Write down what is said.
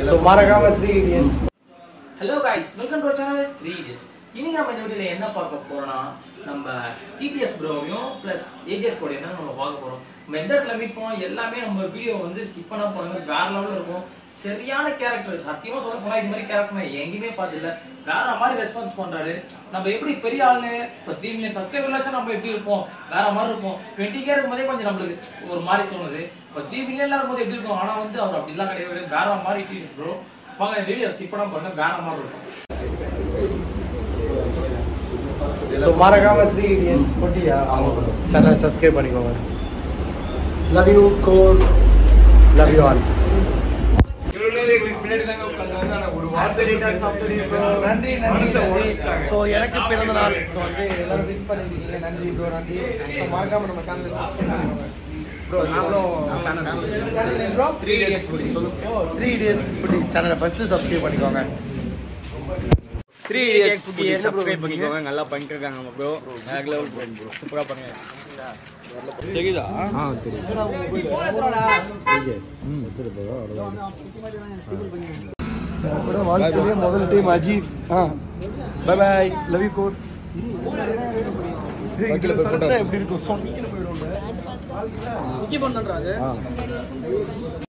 so மறக்காம three idiots hello guys welcome to channel three idiots இன்னைக்கு நம்ம இந்த வீடியோல என்ன பார்க்க போறோம்னா நம்ம டிடிஎஃப் ப்ரோவையும் ப்ளஸ் ஏஜிஎஸ் கோடையும் தான் நம்ம பார்க்க போறோம் நம்ம எந்த இடத்துல மீட் பண்ணோம் எல்லாமே நம்ம வீடியோ வந்து ஸ்கிப் பண்ண போறாங்க வேற லெவலில் இருக்கும் சரியான கேரக்டர் சத்தியமா சொல்ல போனா இது மாதிரி கேரக்டர் நான் எங்கேயுமே பார்த்ததில்ல வேற மாதிரி ரெஸ்பான்ஸ் பண்றாரு நம்ம எப்படி பெரிய ஆளு இப்போ த்ரீ மில்லியன் சப்ஸ்கிரைபர்ஸ் நம்ம எப்படி இருப்போம் வேற மாதிரி இருப்போம் டுவெண்ட்டி கே இருக்கும்போதே கொஞ்சம் நம்மளுக்கு ஒரு மாதிரி தோணுது இப்போ த்ரீ மில்லியன்ல இருக்கும்போது எப்படி இருக்கும் ஆனா வந்து அவர் அப்படிலாம் கிடையாது வேற மாதிரி டிடிஎஃப் ப்ரோ வாங்க வீடியோ ஸ்கிப் பண்ண பாருங்க வேற மாதிரி இருக்கும் ஸோ மறக்காம த்ரீ இடியன்ஸ் போட்டியா சேனல் சப்ஸ்கிரைப் பண்ணிக்கோங்க love you GOAT love you all நன்றி நன்றி ஸோ எனக்கு பிறந்த நாள் ஸோ வந்து எல்லாரும் விஷ் பண்ணிருக்கீங்க நன்றி ப்ரோ நன்றி ஸோ மறக்காம நம்ம சேனலை சப்ஸ்கிரைப் பண்ணிக்கோங்க ப்ரோ நாங்களும் ப்ரோ த்ரீ இடியன்ஸ் படி சொல்லுங்க த்ரீ இடியன்ஸ் படி சேனலை ஃபர்ஸ்ட் சப்ஸ்கிரைப் பண்ணிக்கோங்க த்ரீ இடியட்ஸ் சப்ஸ்கிரைப் பண்ணிக்கோங்க நல்லா பண்ணிட்டு இருக்காங்க நம்ம ப்ரோ வேற லெவல் ப்ரோ ப்ரோ சூப்பரா பண்ணுங்க தெரியுதா வாழ்க்கையிலே முதல் டைம் அஜித் ஆ bye bye love you GOAT எப்படி இருக்கும் சொன்னீங்கன்னு போயிடுவோம்